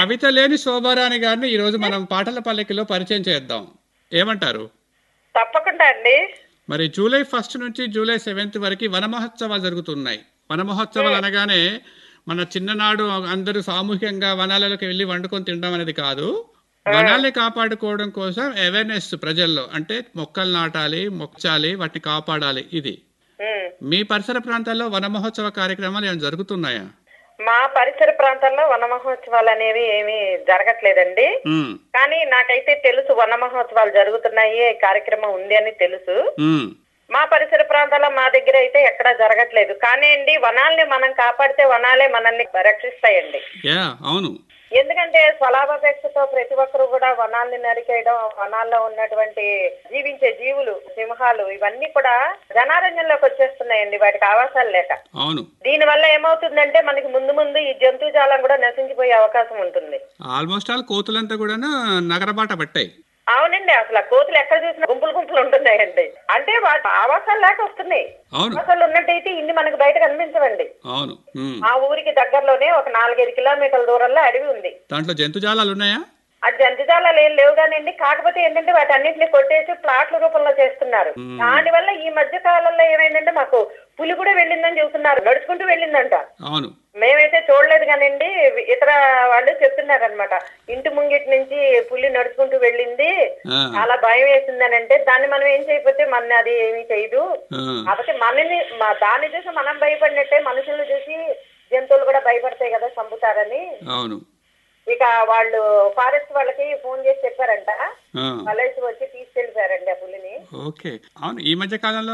కవిత లేని శోభారాణి గారిని ఈ రోజు మనం పాటల పల్లకిలో పరిచయం చేద్దాం ఏమంటారు తప్పకుండా అండి మరి జూలై ఫస్ట్ నుంచి జూలై సెవెంత్ వరకు వన మహోత్సవాలు జరుగుతున్నాయి వన మహోత్సవాలు అనగానే మన చిన్ననాడు అందరూ సామూహికంగా వనాలలోకి వెళ్ళి వండుకొని తినడం అనేది కాదు వనాల్ని కాపాడుకోవడం కోసం అవేర్నెస్ ప్రజల్లో అంటే మొక్కలు నాటాలి మొక్చాలి వాటిని కాపాడాలి ఇది ఉమ్. మీ పరిసర ప్రాంతాల్లో వన మహోత్సవ కార్యక్రమాలు ఏమైనా జరుగుతున్నాయా మా పరిసర ప్రాంతాల్లో వన మహోత్సవాలు అనేవి ఏమీ జరగట్లేదండి ఉమ్, కానీ నాకైతే తెలుసు వన మహోత్సవాలు జరుగుతున్నాయి ఈ కార్యక్రమం ఉంది అని తెలుసు ఉమ్, మా పరిసర ప్రాంతాల్లో మా దగ్గర అయితే ఎక్కడా జరగట్లేదు కానీ అండి వనాల్ని మనం కాపాడితే వనాలే మనల్ని రక్షిస్తాయండి యా అవును ఎందుకంటే స్వలాభాపేక్షతో ప్రతి ఒక్కరు కూడా వనాల్ని నరికేయడం వనాల్లో ఉన్నటువంటి జీవించే జీవులు సింహాలు ఇవన్నీ కూడా జనారణ్యంలోకి వచ్చేస్తున్నాయండి వాటికి ఆవాసాలు లేక అవును దీని వల్ల ఏమవుతుందంటే మనకి ముందు ముందు ఈ జంతుజాలం కూడా నశించిపోయే అవకాశం ఉంటుంది ఆల్మోస్ట్ ఆల్ కోతులంతా కూడా నగరబాట పట్టాయి అవునండి అసలు ఆ కోతులు ఎక్కడ చూసినా గుంపులు గుంపులు ఉంటున్నాయండి అంటే వాటి ఆవాసాలు లేక వస్తున్నాయి అవును ఆవాసాలు ఉన్నట్టయితే ఇన్ని మనకు బయట కనిపించవండి అవును ఉమ్. మా ఊరికి దగ్గరలోనే ఒక నాలుగైదు కిలోమీటర్ల దూరంలో అడవి ఉంది దాంట్లో జంతుజాలాలు ఉన్నాయా ఆ జంతుజాలాలు ఏం లేవు కానండి కాకపోతే ఏంటంటే వాటి అన్నింటినీ కొట్టేసి ప్లాట్ల రూపంలో చేస్తున్నారు దానివల్ల ఈ మధ్య కాలంలో ఏమైందంటే మాకు పులి కూడా వెళ్ళిందని చెబుతున్నారు నడుచుకుంటూ వెళ్ళిందంట అవును మేమైతే చూడలేదు కానండి ఇతర వాళ్ళు చెప్తున్నారు అనమాట ఇంటి ముంగిటి నుంచి పులి నడుచుకుంటూ వెళ్ళింది ఆ, చాలా భయం వేసిందని అంటే దాన్ని మనం ఏం చేయకపోతే మన అది ఏమీ చేయదు ఆ, కాబట్టి మనల్ని మా- దాన్ని చూసి మనం భయపడినట్టే మనుషులను చూసి జంతువులు కూడా భయపడతాయి కదా చంపుతారని అవును ఇక వాళ్ళు ఫారెస్ట్ వాళ్ళకి ఫోన్ చేసి చెప్పారంట ఆ, వాళ్ళేసి వచ్చి తీసుకెళ్లిపోయారండి ఆ పులిని ఓకే అవును ఈ మధ్య కాలంలో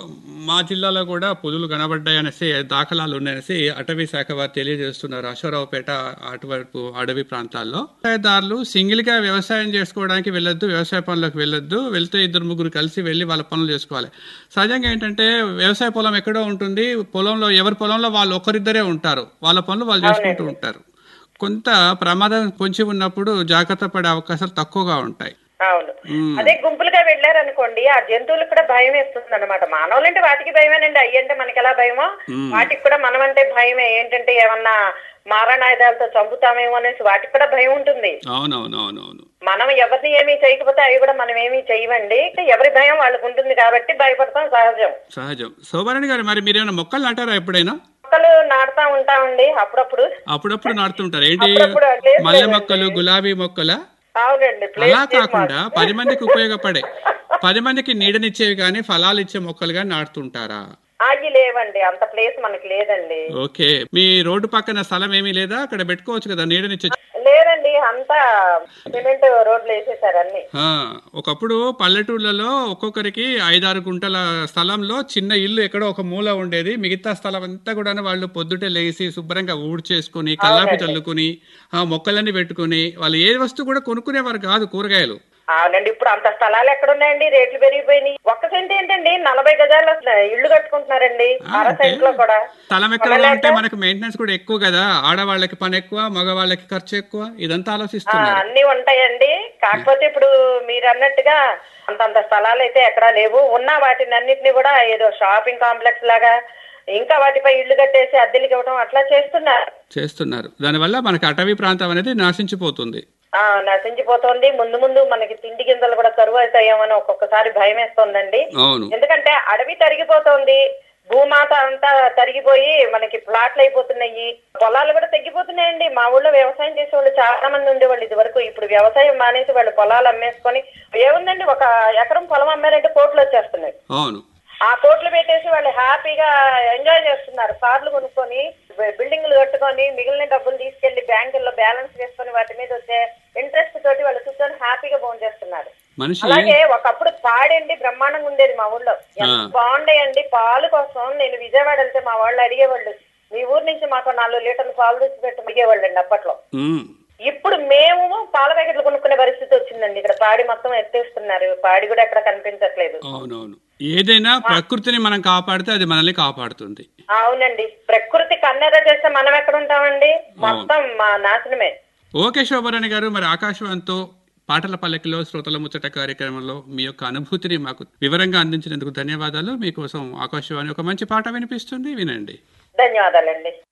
మా జిల్లాలో కూడా పులులు కనబడ్డాయి అనేసి దాఖలాలు ఉన్నాయనేసి అటవీ శాఖ వారు తెలియజేస్తున్నారు అశ్వరావుపేట అటువైపు అడవి ప్రాంతాల్లో వ్యవసాయదారులు సింగిల్ గా వ్యవసాయం చేసుకోవడానికి వెళ్ళొద్దు వ్యవసాయ పనులకు వెళ్ళొద్దు వెళ్తే ఇద్దరు ముగ్గురు కలిసి వెళ్ళి వాళ్ళ పనులు చేసుకోవాలి సహజంగా ఏంటంటే వ్యవసాయ పొలం ఎక్కడో ఉంటుంది పొలంలో ఎవరి పొలంలో వాళ్ళు ఒకరిద్దరే ఉంటారు వాళ్ళ పనులు వాళ్ళు చేసుకుంటూ ఉంటారు కొంత ప్రమాదం పొంచి ఉన్నప్పుడు జాగ్రత్త పడే అవకాశాలు తక్కువగా ఉంటాయి అవును మ్మ్. అదే గుంపులుగా వెళ్ళారనుకోండి ఆ జంతువులకు కూడా భయం వేస్తుంది అనమాట మానవులంటే వాటికి భయమేనండి అయ్యంటే మనకి ఎలా భయమో మ్మ్. వాటికి కూడా మనం అంటే భయమే ఏంటంటే ఏమన్నా మారణాయుధాలతో చంపుతామేమో అనేసి వాటికి కూడా భయం ఉంటుంది అవునవునవునవును మనం ఎవరిని ఏమీ చేయకపోతే అవి కూడా మనం ఏమీ చేయవండి ఎవరి భయం వాళ్ళకు ఉంటుంది కాబట్టి భయపడతాం సహజం సహజం శోభారాణి గారు మరి మీరు ఏమైనా మొక్కలు నాటారా ఎప్పుడైనా మొక్కలు నాటుతా ఉంటామండి అప్పుడప్పుడు అప్పుడప్పుడు నాటుతుంటారు ఏంటి అప్పుడప్పుడు అంటే మల్లె మొక్కలు గులాబీ మొక్కల అవునండి అలా ప్లేస్ కాకుండా పది మందికి ఉపయోగపడే పది మందికి నీడనిచ్చేవి కానీ ఫలాలు ఇచ్చే మొక్కలు కానీ నాటుతుంటారా ఆగి లేవండి అంత ప్లేస్ మనకి లేదండి ఓకే మీ రోడ్డు పక్కన స్థలం ఏమీ లేదా అక్కడ పెట్టుకోవచ్చు కదా నీడనిచ్చే లేదండి అంతా సిమెంట్ రోడ్లు వేసేసారు అన్ని ఆ, ఒకప్పుడు పల్లెటూళ్ళలో ఒక్కొక్కరికి ఐదారు గుంటల స్థలంలో చిన్న ఇల్లు ఎక్కడో ఒక మూల ఉండేది మిగతా స్థలం అంతా కూడా వాళ్ళు పొద్దుటే లేచి శుభ్రంగా ఊడ్చేసుకుని కల్లాపి చల్లుకుని ఆ మొక్కలన్నీ పెట్టుకుని వాళ్ళు ఏ వస్తువు కూడా కొనుక్కునేవారు కాదు కూరగాయలు అవునండి ఇప్పుడు అంత స్థలాలు ఎక్కడ ఉన్నాయండి రేట్లు పెరిగిపోయినాయి ఒక్క సెంట్ ఏంటండి నలభై గజాలు అసలు ఇల్లు కట్టుకుంటున్నారండి అర సెంట్ లో కూడా స్థలం ఎక్కువ ఉంటే మనకు మెయింటెనెన్స్ కూడా ఎక్కువ కదా ఆడవాళ్ళకి పని ఎక్కువ మగవాళ్ళకి ఖర్చు ఎక్కువ ఇదంతా ఆ, ఆలోచిస్తున్నారు అన్ని ఉంటాయండి కాకపోతే ఇప్పుడు మీరు అన్నట్టుగా అంతంత స్థలాలు అయితే ఎక్కడా లేవు ఉన్న వాటిని అన్నిటిని కూడా ఏదో షాపింగ్ కాంప్లెక్స్ లాగా ఇంకా వాటిపై ఇల్లు కట్టేసి అద్దెలకి ఇవ్వడం అట్లా చేస్తున్నారు చేస్తున్నారు దానివల్ల మనకి అటవీ ప్రాంతం అనేది నాశించిపోతుంది ఆ నశించిపోతోంది ముందు ముందు మనకి తిండి గింజలు కూడా కరువు అవుతాయేమని ఒక్కొక్కసారి భయం వేస్తోందండి అవును ఎందుకంటే అడవి తరిగిపోతోంది భూమాత అంతా తరిగిపోయి మనకి ప్లాట్లు అయిపోతున్నాయి పొలాలు కూడా తగ్గిపోతున్నాయండి మా ఊళ్ళో వ్యవసాయం చేసే వాళ్ళు చాలా మంది ఉండేవాళ్ళు ఇది వరకు ఇప్పుడు వ్యవసాయం మానేసి వాళ్ళు పొలాలు అమ్మేసుకొని ఏముందండి ఒక ఎకరం పొలం అమ్మారంటే కోట్లు వచ్చేస్తున్నాయి అవును ఆ కోట్లు పెట్టేసి వాళ్ళు హ్యాపీగా ఎంజాయ్ చేస్తున్నారు కార్లు కొనుక్కొని బిల్డింగ్లు కట్టుకొని మిగిలిన డబ్బులు తీసుకెళ్లి బ్యాంకుల్లో బ్యాలెన్స్ వేసుకొని వాటి మీద వచ్చే ఇంట్రెస్ట్ తోటి వాళ్ళు కూర్చొని హ్యాపీగా భోజనం చేస్తున్నారు మనిషి అలాగే ఒకప్పుడు పాడండి బ్రహ్మాండంగా ఉండేది మా ఊళ్ళో ఎంత ఆ. బాగుండేయండి పాలు కోసం నేను విజయవాడ వెళ్తే మా వాళ్ళు అడిగేవాళ్ళు మీ ఊరు నుంచి మాకు నాలుగు లీటర్లు పాలు తెచ్చి పెట్టి అడిగేవాళ్ళు అండి అప్పట్లో ఉమ్, ఇప్పుడు మేము పాల ప్యాకెట్లు కొనుక్కునే పరిస్థితి వచ్చిందండి ఇక్కడ పాడి మొత్తం ఎత్తేస్తున్నారు పాడి కూడా ఎక్కడ కనిపించట్లేదు అవునవును ఏదైనా ప్రకృతిని మనం కాపాడితే అది మనల్ని కాపాడుతుంది అవునండి ప్రకృతి కన్నెర చేస్తే మనం ఎక్కడ ఉంటామండి మొత్తం మా నాశనమే ఓకే శోభరాణి గారు మరి ఆకాశవాణితో పాటల పల్లకిలో శ్రోతల ముచ్చట కార్యక్రమంలో మీ యొక్క అనుభూతిని మాకు వివరంగా అందించినందుకు ధన్యవాదాలు మీకోసం ఆకాశవాణి ఒక మంచి పాట వినిపిస్తుంది వినండి ధన్యవాదాలండి